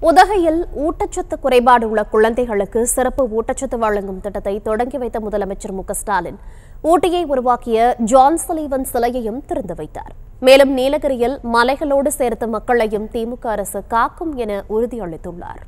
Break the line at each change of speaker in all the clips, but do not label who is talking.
உதகையில் ஊட்டச்சத்து குறைபாடு உள்ள குழந்தைகளுக்கு சிறப்பு ஊட்டச்சத்து வழங்கும் திட்டத்தை தொடங்கி வைத்த முதலமைச்சர் மு க ஸ்டாலின் ஊட்டியை உருவாக்கிய ஜான் சலீவன் சிலையையும் திறந்து வைத்தார் மேலும் நீலகிரியில் மலைகளோடு சேர்த்த மக்களையும் திமுக அரசு காக்கும் என உறுதியளித்துள்ளார்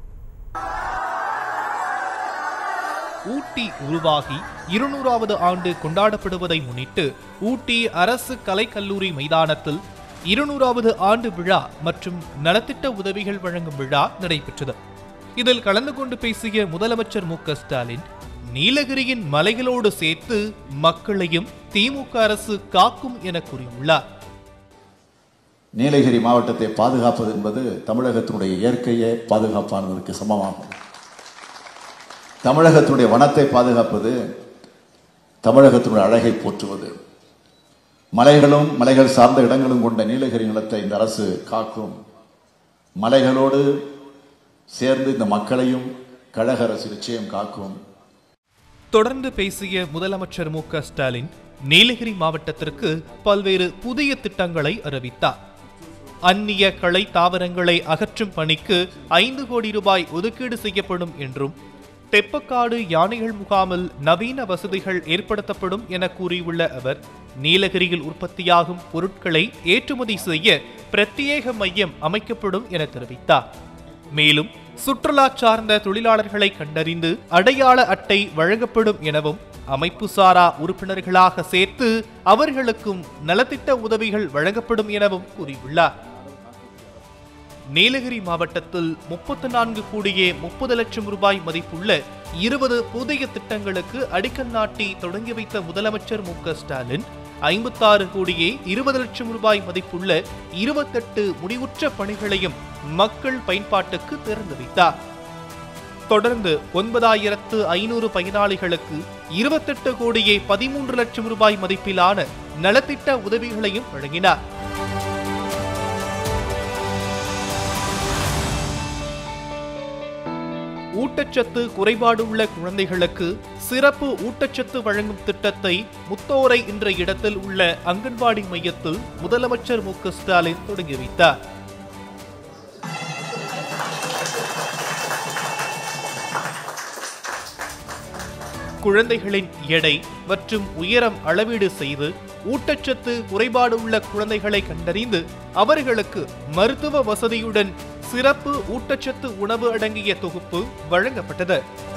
ஊட்டி உருவாகி இருநூறாவது ஆண்டு கொண்டாடப்படுவதை முன்னிட்டு ஊட்டி அரசு கலைக்கல்லூரி மைதானத்தில் இருநூறாவது ஆண்டு விழா மற்றும் நலத்திட்ட உதவிகள் வழங்கும் விழா நடைபெற்றது இதில் கலந்து கொண்டு பேசிய முதலமைச்சர் மு க ஸ்டாலின் நீலகிரியின் மலைகளோடு சேர்த்து மக்களையும் திமுக அரசு காக்கும் என கூறியுள்ளார்
நீலகிரி மாவட்டத்தை பாதுகாப்பது என்பது தமிழகத்தினுடைய இயற்கையை பாதுகாப்பானதற்கு சமமாகும் தமிழகத்தினுடைய வனத்தை பாதுகாப்பது தமிழகத்தினுடைய அழகை போற்றுவது மலைகளும் மலைகள் சார்ந்த இடங்களும் கொண்ட நீலகிரி நிலத்தை இந்த அரசு காக்கும் மலைகளோடு சேர்ந்து இந்த மக்களையும் கழக அரசு நிச்சயம் காக்கும்
தொடர்ந்து பேசிய முதலமைச்சர் மு க ஸ்டாலின் நீலகிரி மாவட்டத்திற்கு பல்வேறு புதிய திட்டங்களை அறிவித்தார் அந்நிய களை தாவரங்களை அகற்றும் பணிக்கு ஐந்து கோடி ரூபாய் ஒதுக்கீடு செய்யப்படும் என்றும் தெப்பக்காடு யானைகள் முகாமில் நவீன வசதிகள் ஏற்படுத்தப்படும் என கூறியுள்ள அவர் நீலகிரியில் உற்பத்தியாகும் பொருட்களை ஏற்றுமதி செய்ய பிரத்யேக மையம் அமைக்கப்படும் என தெரிவித்தார் மேலும் சுற்றுலா சார்ந்த தொழிலாளர்களை கண்டறிந்து அடையாள அட்டை வழங்கப்படும் எனவும் அமைப்பு சாரா உறுப்பினர்களாக சேர்த்து அவர்களுக்கும் நலத்திட்ட உதவிகள் வழங்கப்படும் எனவும் கூறியுள்ளார் நீலகிரி மாவட்டத்தில் முப்பத்தி நான்கு கோடியே முப்பது லட்சம் ரூபாய் மதிப்புள்ள இருபது புதிய திட்டங்களுக்கு அடிக்கல் நாட்டி தொடங்கி வைத்த முதலமைச்சர் மு க ஸ்டாலின் ஐம்பத்தாறு கோடியே இருபது லட்சம் ரூபாய் மதிப்புள்ள இருபத்தெட்டு முடிவுற்ற பணிகளையும் மக்கள் பயன்பாட்டுக்கு திறந்து வைத்தார் தொடர்ந்து ஒன்பதாயிரத்து ஐநூறு பயனாளிகளுக்கு இருபத்தெட்டு கோடியே பதிமூன்று லட்சம் ரூபாய் மதிப்பிலான நலத்திட்ட உதவிகளையும் வழங்கினார் ஊட்டச்சத்து குறைபாடு உள்ள குழந்தைகளுக்கு சிறப்பு ஊட்டச்சத்து வழங்கும் திட்டத்தை முத்தோரை என்ற இடத்தில் உள்ள அங்கன்வாடி மையத்தில் முதலமைச்சர் மு க ஸ்டாலின் தொடங்கி வைத்தார் குழந்தைகளின் எடை மற்றும் உயரம் அளவீடு செய்து ஊட்டச்சத்து குறைபாடு உள்ள குழந்தைகளை கண்டறிந்து அவர்களுக்கு மருத்துவ வசதியுடன் சிறப்பு ஊட்டச்சத்து உணவு அடங்கிய தொகுப்பு வழங்கப்பட்டது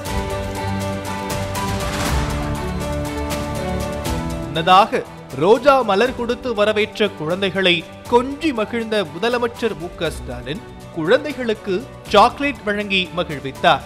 முன்னதாக ரோஜா மலர் கொடுத்து வரவேற்ற குழந்தைகளை கொஞ்சி மகிழ்ந்த முதலமைச்சர் மு க ஸ்டாலின் குழந்தைகளுக்கு சாக்லேட் வழங்கி மகிழ்வித்தார்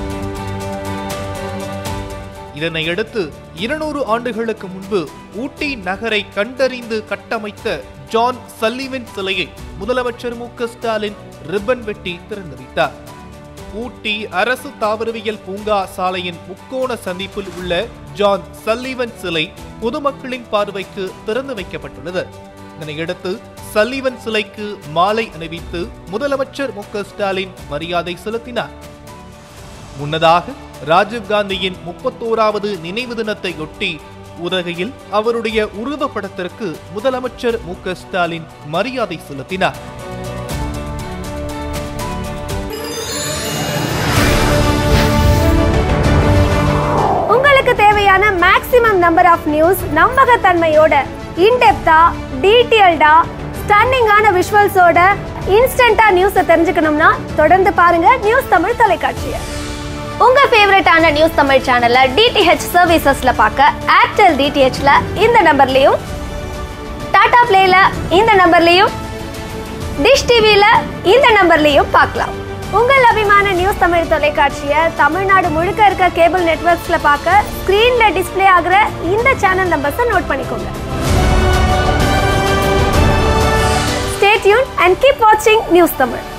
இதனையடுத்து இருநூறு ஆண்டுகளுக்கு முன்பு ஊட்டி நகரை கண்டறிந்து கட்டமைத்த ஜான் சல்லிவன் சிலையை முதலமைச்சர் மு க ஸ்டாலின் ரிப்பன் வெட்டி திறந்து வைத்தார் ஊட்டி அரசு தாவரவியல் பூங்கா சாலையின் முக்கோண சந்திப்பில் உள்ள ஜான் சல்லிவன் சிலை பொதுமக்களின் பார்வைக்கு திறந்து வைக்கப்பட்டுள்ளது இதனையடுத்து சல்லிவன் சிலைக்கு மாலை அணிவித்து முதலமைச்சர் மு க ஸ்டாலின் மரியாதை செலுத்தினார் முன்னதாக ராஜீவ்காந்தியின் முப்பத்தோராவது நினைவு தினத்தையொட்டி உதகையில் அவருடைய உருவப்படத்திற்கு முதலமைச்சர் மு க ஸ்டாலின் மரியாதை செலுத்தினார்
உங்களுக்கு தேவையான மேக்ஸிமம் நம்பர் ஆஃப் நியூஸ் நம்பகத்தன்மையோட இன்டெப்தா டீட்டெயில்டா ஸ்டன்னிங்கான விஷுவல்ஸோட இன்ஸ்டன்டா நியூஸை தெரிஞ்சுக்கணும்னா தொடர்ந்து பாருங்க நியூஸ் தமிழ் தொலைக்காட்சியை உங்க ஃபேவரட்டான நியூஸ் தமிழ் சேனலை டிடிஹெச் சர்வீசஸ்ல பார்க்க ஏர்டெல் டிடிஹெச்ல இந்த நம்பர்லயும் டாடா பிளேல இந்த நம்பர்லயும் டிஷ் டிவில இந்த நம்பர்லயும் பார்க்கலாம் உங்கள் அபிமான நியூஸ் தமிழ் தொலைக்காட்சியை தமிழ்நாடு முழுக்க இருக்க கேபிள் நெட்வொர்க்ஸ்ல பார்க்க ஸ்கிரீன்ல டிஸ்ப்ளே ஆகுற இந்த சேனல் நம்பர்ஸை நோட் பண்ணிக்கோங்க ஸ்டே டியூன் அண்ட் கீப் வாட்சிங் நியூஸ் தமிழ்